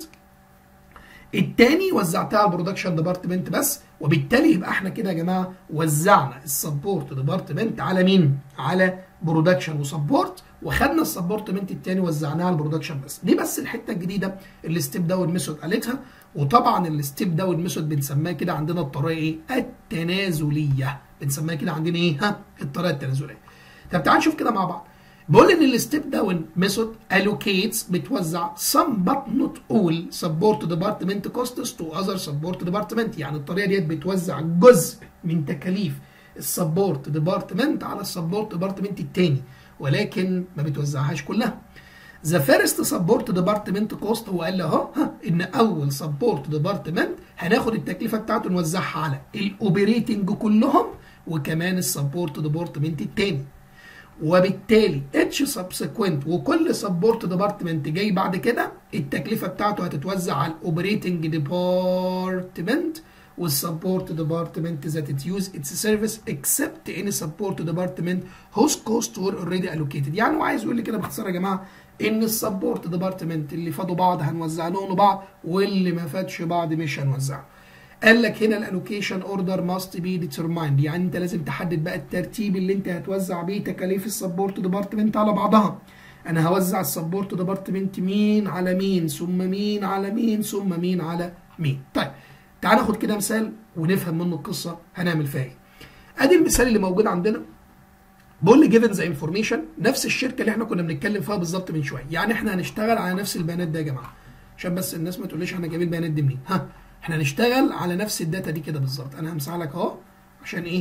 التاني وزعتها على البرودكشن ديبارتمنت بس وبالتالي يبقى احنا كده يا جماعه وزعنا السبورت ديبارتمنت على مين؟ على برودكشن وسبورت وخدنا السبورتمنت الثاني وزعناه على البرودكشن بس دي بس الحته الجديده اللي ستيب داون ميثود قالتها وطبعا الستيب داون ميثود بنسميها كده عندنا الطريقه ايه التنازليه بنسميها كده عندنا ايه ها الطريقه التنازليه طب تعال نشوف كده مع بعض بقول ان الستيب داون ميثود allocates بتوزع some but not all support department costs to other support department يعني الطريقه ديت بتوزع جزء من تكاليف السبورت ديبارتمنت على السبورت ديبارتمنت الثاني ولكن ما بتوزعهاش كلها ذا فيرست سبورت ديبارتمنت كوست هو قال اهو ان اول سبورت ديبارتمنت هناخد التكلفه بتاعته نوزعها على الاوبريتنج كلهم وكمان السبورت ديبارتمنت الثاني وبالتالي اتش سبسيكوينت وكل سبورت ديبارتمنت جاي بعد كده التكلفه بتاعته هتتوزع على الاوبريتنج ديبارتمنت والسبورت ديبارتمنت that it use its service except any support department whose costs were already allocated يعني هو عايز يقول لي كده باختصار يا جماعه ان السبورت ديبارتمنت اللي فادوا بعض هنوزع لهم بعض واللي ما فادش بعض مش هنوزعه قال لك هنا الالوكيشن اوردر ماست بي ديترمايند يعني انت لازم تحدد بقى الترتيب اللي انت هتوزع بيه تكاليف السبورت ديبارتمنت على بعضها انا هوزع السبورت ديبارتمنت مين على مين ثم مين على مين ثم مين على مين طيب تعال ناخد كده مثال ونفهم منه القصه هنعمل فيها ايه ادي المثال اللي موجود عندنا بقول لي جيفن ذا انفورميشن نفس الشركه اللي احنا كنا بنتكلم فيها بالظبط من شويه يعني احنا هنشتغل على نفس البيانات ده يا جماعه عشان بس الناس ما تقوليش احنا جايبين البيانات دي منين ها احنا هنشتغل على نفس الداتا دي كده بالظبط انا همسح لك اهو عشان ايه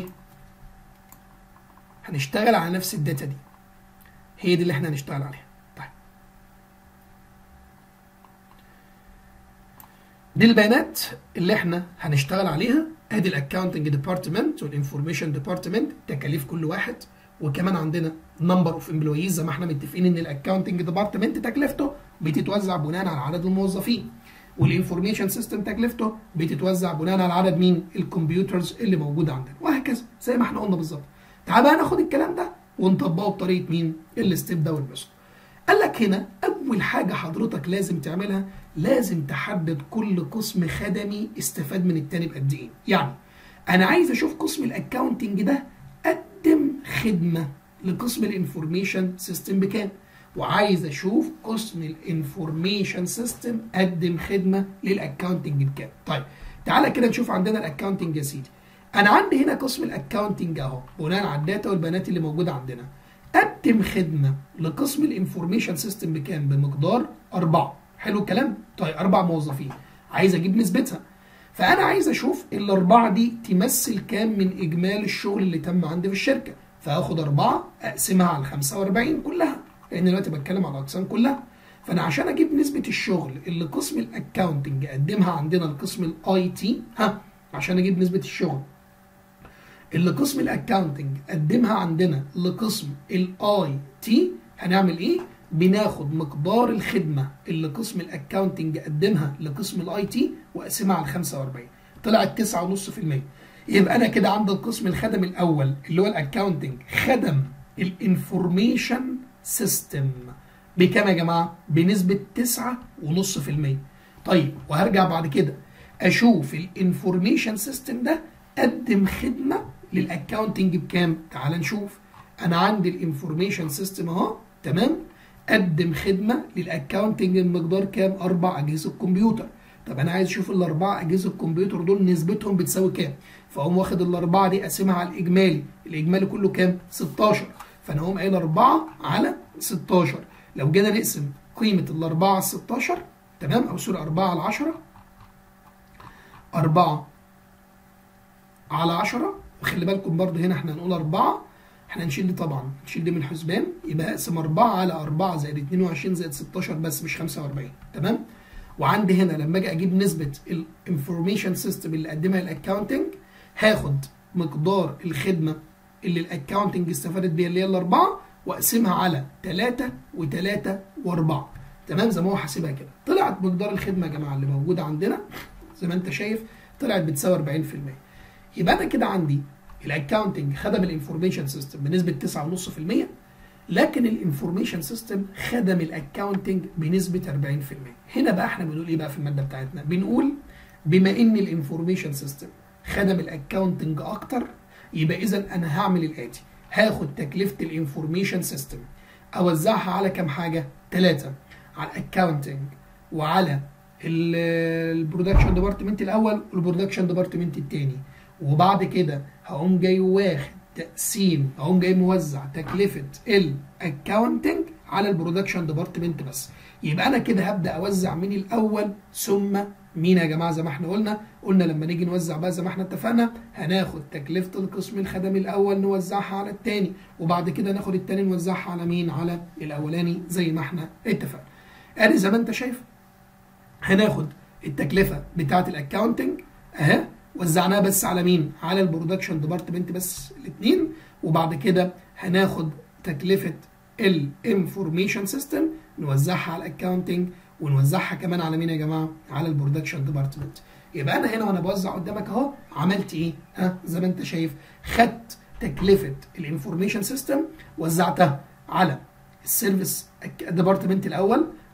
هنشتغل على نفس الداتا دي هي دي اللي احنا هنشتغل عليها طيب دي البيانات اللي احنا هنشتغل عليها ادي الاكونتنج ديبارتمنت والانفورميشن ديبارتمنت تكاليف كل واحد وكمان عندنا نمبر اوف امبلويز زي ما احنا متفقين ان الاكونتنج ديبارتمنت تكلفته بتتوزع بناء على عدد الموظفين والانفورميشن سيستم تكلفته بتتوزع بناء على عدد مين الكمبيوترز اللي موجوده عندنا وهكذا زي ما احنا قلنا بالظبط تعال بقى ناخد الكلام ده ونطبقه بطريقه مين الستيب ده والميثود قال لك هنا اول حاجه حضرتك لازم تعملها لازم تحدد كل قسم خدمي استفاد من التاني بقد ايه يعني انا عايز اشوف قسم الاكاونتنج ده قدم خدمه لقسم الانفورميشن سيستم بكام وعايز اشوف قسم الانفورميشن سيستم قدم خدمه للاكاونتنج بكام طيب تعالى كده نشوف عندنا الاكاونتنج يا سيدي انا عندي هنا قسم الاكاونتنج اهو بناء على الداتا والبيانات اللي موجوده عندنا قدم خدمه لقسم الانفورميشن سيستم بكام بمقدار أربعة حلو الكلام طيب أربع موظفين عايز أجيب نسبتها فأنا عايز أشوف الأربعة دي تمثل كام من إجمالي الشغل اللي تم عندي في الشركة فآخد أربعة أقسمها على 45 كلها لأن دلوقتي بتكلم على الأقسام كلها فأنا عشان أجيب نسبة الشغل اللي قسم الأكاونتنج قدمها عندنا لقسم الأي تي ها عشان أجيب نسبة الشغل اللي قسم الاكاونتنج قدمها عندنا لقسم الاي تي هنعمل ايه؟ بناخد مقدار الخدمه اللي قسم الاكاونتنج قدمها لقسم الاي تي واقسمها على 45 طلعت 9.5% يبقى انا كده عند القسم الخدم الاول اللي هو الاكاونتنج خدم الانفورميشن سيستم بكام يا جماعه؟ بنسبه 9.5% طيب وهرجع بعد كده اشوف الانفورميشن سيستم ده قدم خدمه للاكونتنج بكام؟ تعال نشوف انا عندي الانفورميشن سيستم اهو تمام؟ قدم خدمه للاكونتنج بمقدار كام؟ اربع اجهزه كمبيوتر. طب انا عايز اشوف الاربعه اجهزه كمبيوتر دول نسبتهم بتساوي كام؟ فاقوم واخد الاربعه دي اقسمها على الاجمالي، الاجمالي كله كام؟ 16 فانا اقوم قايل 4 على 16 لو جينا نقسم قيمه الاربعه على 16 تمام او سوري 4 على 10 4 على 10 وخلي بالكم برضو هنا احنا هنقول 4 احنا هنشيل دي طبعا نشيل دي من الحسبان يبقى اقسم 4 على 4 زائد 22 زائد 16 بس مش 45 تمام وعندي هنا لما اجي اجيب نسبه الانفورميشن سيستم اللي قدمها الاكونتنج هاخد مقدار الخدمه اللي الاكونتنج استفادت بيها اللي هي الاربعه واقسمها على 3 و3 و4 تمام زي ما هو حاسبها كده طلعت مقدار الخدمه يا جماعه اللي موجوده عندنا زي ما انت شايف طلعت بتساوي 40% يبقى انا كده عندي الاكونتنج خدم الانفورميشن سيستم بنسبه 9.5% لكن الانفورميشن سيستم خدم الاكونتنج بنسبه 40% هنا بقى احنا بنقول ايه بقى في الماده بتاعتنا بنقول بما ان الانفورميشن سيستم خدم الاكونتنج اكتر يبقى اذا انا هعمل الاتي هاخد تكلفه الانفورميشن سيستم اوزعها على كام حاجه ثلاثه على الاكونتنج وعلى البرودكشن ديبارتمنت الاول والبرودكشن ديبارتمنت الثاني وبعد كده هقوم جاي واخد تقسيم هقوم جاي موزع تكلفه الاكونتنج على البرودكشن ديبارتمنت بس يبقى انا كده هبدا اوزع مين الاول ثم مين يا جماعه زي ما احنا قلنا قلنا لما نيجي نوزع بقى زي ما احنا اتفقنا هناخد تكلفه القسم الخدمي الاول نوزعها على الثاني وبعد كده ناخد الثاني نوزعها على مين على الاولاني زي ما احنا اتفقنا ادي زي ما انت شايف هناخد التكلفه بتاعه الاكونتنج اهي وزعناها بس على مين على البرودكشن ديبارتمنت بس الاثنين وبعد كده هناخد تكلفه الانفورميشن سيستم نوزعها على الاكونتنج ونوزعها كمان على مين يا جماعه على البرودكشن ديبارتمنت يبقى انا هنا وانا بوزع قدامك اهو عملت ايه ها زي ما انت شايف خدت تكلفه الانفورميشن سيستم وزعتها على السيرفيس ديبارتمنت الاول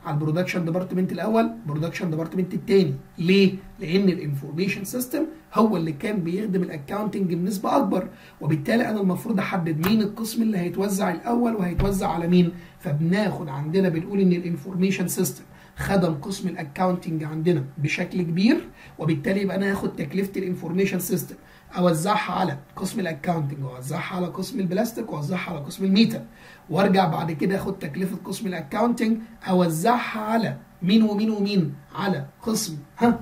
على البرودكشن ديبارتمنت الاول برودكشن ديبارتمنت الثاني ليه لان الانفورميشن سيستم هو اللي كان بيخدم الاكاونتنج بنسبه اكبر وبالتالي انا المفروض احدد مين القسم اللي هيتوزع الاول وهيتوزع على مين فبناخد عندنا بنقول ان الانفورميشن سيستم خدم قسم الاكاونتنج عندنا بشكل كبير وبالتالي يبقى انا هاخد تكلفه الانفورميشن سيستم اوزعها على قسم الاكاونتنج واوزعها على قسم البلاستيك واوزعها على قسم الميتال وارجع بعد كده اخد تكلفه قسم الاكاونتنج اوزعها على مين ومين ومين على قسم ها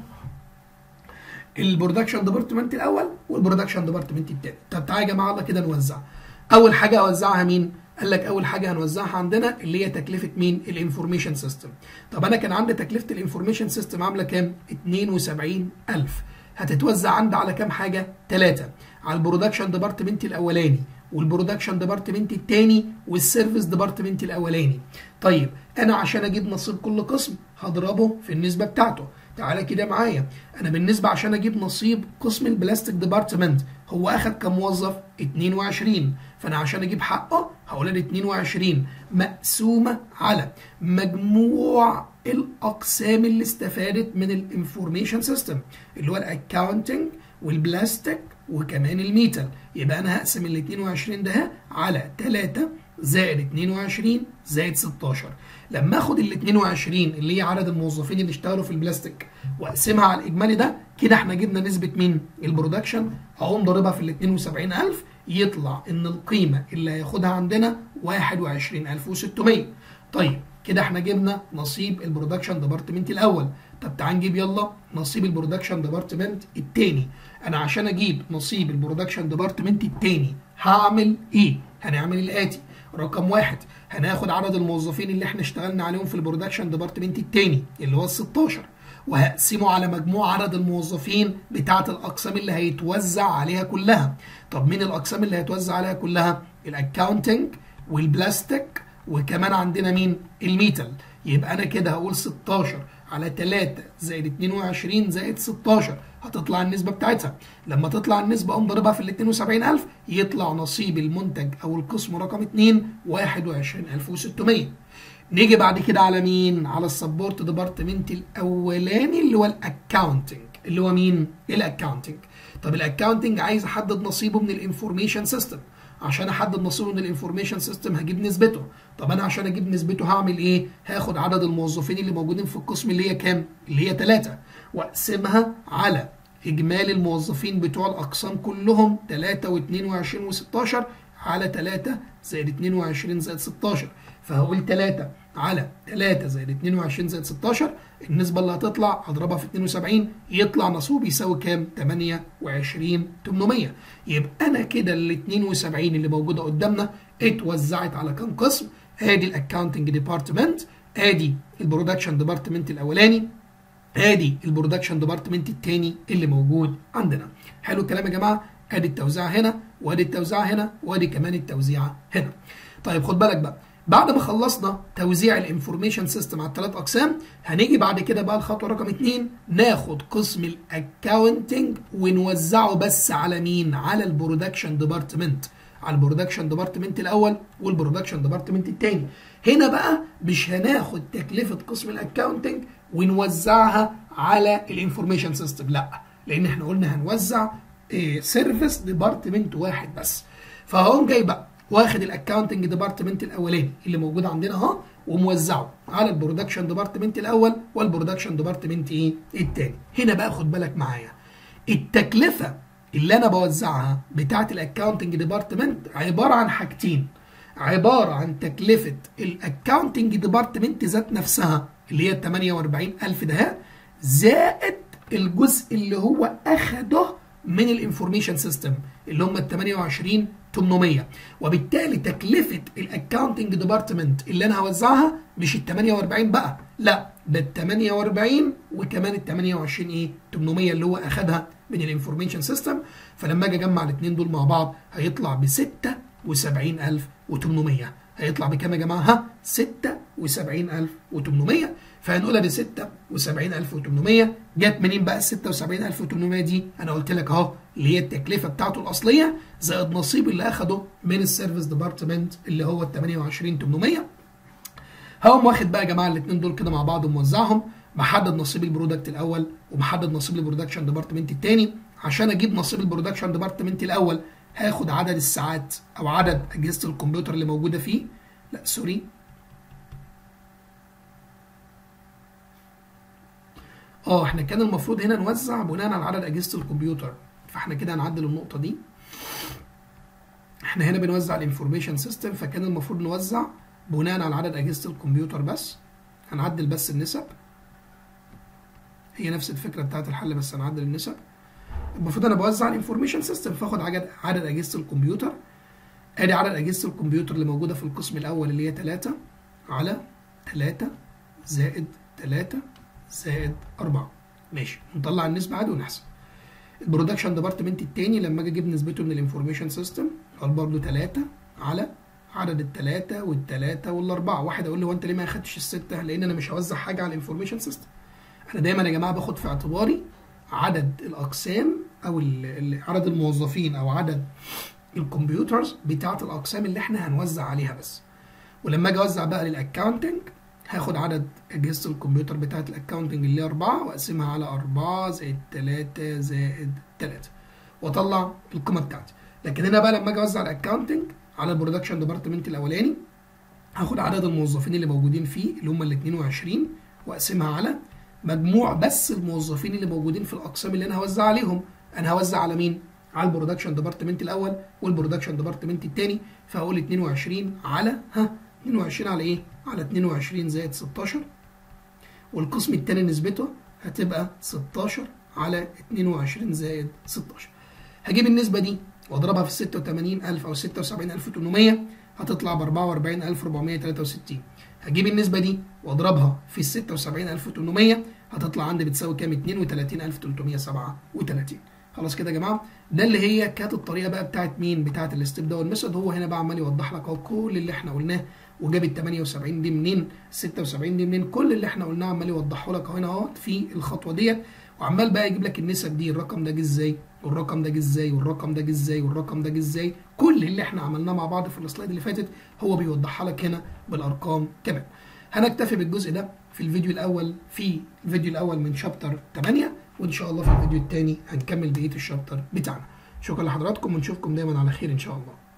البرودكشن ديبارتمنت الاول والبرودكشن ديبارتمنت الثاني طب تعالى يا جماعه الله كده نوزع اول حاجه اوزعها مين قال لك اول حاجه هنوزعها عندنا اللي هي تكلفه مين الانفورميشن سيستم طب انا كان عندي تكلفه الانفورميشن سيستم عامله كام 72000 هتتوزع عندي على كام حاجه ثلاثه على البرودكشن ديبارتمنت الاولاني والبرودكشن ديبارتمنت الثاني والسيرفيس ديبارتمنت الاولاني طيب انا عشان اجيب نصيب كل قسم هضربه في النسبه بتاعته تعالى كده معايا انا بالنسبه عشان اجيب نصيب قسم البلاستيك ديبارتمنت هو اخد كام موظف 22 فانا عشان اجيب حقه هقول ال 22 مقسومه على مجموع الاقسام اللي استفادت من الانفورميشن سيستم اللي هو الاكاونتنج والبلاستيك وكمان الميتال يبقى انا هقسم ال 22 ده على 3 زائد 22 زائد 16 لما اخد ال 22 اللي هي عدد الموظفين اللي اشتغلوا في البلاستيك واقسمها على الاجمالي ده كده احنا جبنا نسبه مين البرودكشن اقوم ضاربها في ال 72000 يطلع ان القيمه اللي هياخدها عندنا 21600 طيب كده احنا جبنا نصيب البرودكشن ديبارتمنت الاول طب تعال نجيب يلا نصيب البرودكشن ديبارتمنت الثاني انا عشان اجيب نصيب البرودكشن ديبارتمنت الثاني هعمل ايه هنعمل الاتي رقم واحد هناخد عدد الموظفين اللي احنا اشتغلنا عليهم في البرودكشن ديبارتمنت الثاني اللي هو ال 16 وهقسمه على مجموع عدد الموظفين بتاعه الاقسام اللي هيتوزع عليها كلها طب مين الاقسام اللي هيتوزع عليها كلها الاكاونتنج والبلاستيك وكمان عندنا مين الميتال يبقى انا كده هقول 16 على 3 زائد 22 زائد 16 هتطلع النسبة بتاعتها لما تطلع النسبة اقوم ضاربها في ال 72000 يطلع نصيب المنتج او القسم رقم 2 21600 نيجي بعد كده على مين على السبورت ديبارتمنت الاولاني اللي هو الاكاونتنج اللي هو مين الاكاونتنج طب الاكاونتنج عايز احدد نصيبه من الانفورميشن سيستم عشان احدد نصيبه من الانفورميشن سيستم هجيب نسبته طب انا عشان اجيب نسبته هعمل ايه هاخد عدد الموظفين اللي موجودين في القسم اللي هي كام اللي هي 3 واقسمها على اجمالي الموظفين بتوع الاقسام كلهم 3 و22 و16 على 3 زائد 22 زائد 16 فهقول 3 على 3 زائد 22 زائد 16 النسبة اللي هتطلع هضربها في 72 يطلع نصيبه يساوي كام؟ 28 800 يبقى أنا كده ال 72 اللي موجودة قدامنا اتوزعت على كام قسم؟ ادي الاكونتنج ديبارتمنت ادي البرودكشن ديبارتمنت الاولاني ادي البرودكشن ديبارتمنت الثاني اللي موجود عندنا حلو الكلام يا جماعه ادي التوزيع هنا وادي التوزيع هنا وادي كمان التوزيع هنا طيب خد بالك بقى بعد ما خلصنا توزيع الانفورميشن سيستم على الثلاث اقسام هنيجي بعد كده بقى الخطوه رقم اثنين ناخد قسم الاكاونتنج ونوزعه بس على مين على البرودكشن ديبارتمنت على البرودكشن ديبارتمنت الاول والبرودكشن ديبارتمنت الثاني هنا بقى مش هناخد تكلفه قسم الاكاونتنج ونوزعها على الانفورميشن سيستم لا لان احنا قلنا هنوزع سيرفيس ديبارتمنت واحد بس فهقوم جاي بقى واخد الاكاونتنج ديبارتمنت الاولاني اللي موجود عندنا اهو وموزعه على البرودكشن ديبارتمنت الاول والبرودكشن ديبارتمنت ايه الثاني هنا بقى خد بالك معايا التكلفه اللي انا بوزعها بتاعه الاكاونتنج ديبارتمنت عباره عن حاجتين عباره عن تكلفه الاكاونتنج ديبارتمنت ذات نفسها اللي هي ال 48000 ده زائد الجزء اللي هو اخده من الانفورميشن سيستم اللي هم ال 28 800 وبالتالي تكلفه الاكاونتنج ديبارتمنت اللي انا هوزعها مش ال 48 بقى لا ده ال 48 وكمان ال 28 ايه 800 اللي هو اخدها من الانفورميشن سيستم فلما اجي اجمع الاثنين دول مع بعض هيطلع ب 76800 هيطلع بكام يا جماعه ها 76800 فهنقول ادي 76800 جت منين بقى ال 76800 دي انا قلت لك اهو اللي هي التكلفه بتاعته الاصليه زائد نصيب اللي اخده من السيرفيس ديبارتمنت اللي هو ال 28800 هقوم واخد بقى يا جماعه الاثنين دول كده مع بعض وموزعهم محدد نصيب البرودكت الاول ومحدد نصيب البرودكشن ديبارتمنت الثاني عشان اجيب نصيب البرودكشن ديبارتمنت الاول هاخد عدد الساعات او عدد اجهزه الكمبيوتر اللي موجوده فيه لا سوري اه احنا كان المفروض هنا نوزع بناء على عدد اجهزه الكمبيوتر فاحنا كده هنعدل النقطه دي احنا هنا بنوزع الانفورميشن سيستم فكان المفروض نوزع بناء على عدد اجهزه الكمبيوتر بس هنعدل بس النسب هي نفس الفكره بتاعت الحل بس هنعدل النسب المفروض انا بوزع الانفورميشن سيستم فاخد عدد عدد اجهزه الكمبيوتر ادي عدد اجهزه الكمبيوتر اللي موجوده في القسم الاول اللي هي 3 على 3 زائد 3 زائد 4 ماشي نطلع النسبه عادي ونحسب البرودكشن ديبارتمنت التاني لما اجي اجيب نسبته من الانفورميشن سيستم قال برضه 3 على عدد الثلاثة والثلاثة والأربعة، واحد أقول لي هو أنت ليه ما أخدتش الستة؟ لأن أنا مش هوزع حاجة على الانفورميشن سيستم. أنا دايما يا جماعة باخد في اعتباري عدد الأقسام أو ال- ال- عدد الموظفين أو عدد الكمبيوترز بتاعة الأقسام اللي إحنا هنوزع عليها بس. ولما أجي أوزع بقى للأكاونتنج هاخد عدد أجهزة الكمبيوتر بتاعة الأكاونتنج اللي هي أربعة وأقسمها على أربعة زائد تلاتة زائد تلاتة وأطلع القيمة بتاعتي. لكن هنا بقى لما أجي أوزع الأكاونتنج على البرودكشن ديبارتمنت الأولاني هاخد عدد الموظفين اللي موجودين فيه اللي هم ال 22 واقسمها على مجموع بس الموظفين اللي موجودين في الاقسام اللي انا هوزع عليهم انا هوزع على مين على البرودكشن ديبارتمنت الاول والبرودكشن ديبارتمنت الثاني فهقول 22 على ها 22 على ايه على 22 زائد 16 والقسم الثاني نسبته هتبقى 16 على 22 زائد 16 هجيب النسبة دي واضربها في 86000 او 76800 هتطلع ب 44463 هجيب النسبة دي واضربها في 76800 هتطلع عندي بتساوي كام 32337 خلاص كده يا جماعه ده اللي هي كانت الطريقه بقى بتاعت مين بتاعت الستيب داون ميثود هو هنا بقى عمال يوضح لك اهو كل اللي احنا قلناه وجاب ال 78 دي منين 76 دي منين كل اللي احنا قلناه عمال يوضحه لك اهو هنا اهو في الخطوه ديت وعمال بقى يجيب لك النسب دي الرقم ده جه ازاي والرقم ده جه ازاي والرقم ده جه ازاي والرقم ده جه ازاي كل اللي احنا عملناه مع بعض في السلايد اللي فاتت هو بيوضحها لك هنا بالارقام كمان هنكتفي بالجزء ده في الفيديو الاول في الفيديو الاول من شابتر 8 وان شاء الله في الفيديو الثاني هنكمل بقيه الشابتر بتاعنا شكرا لحضراتكم ونشوفكم دايما على خير ان شاء الله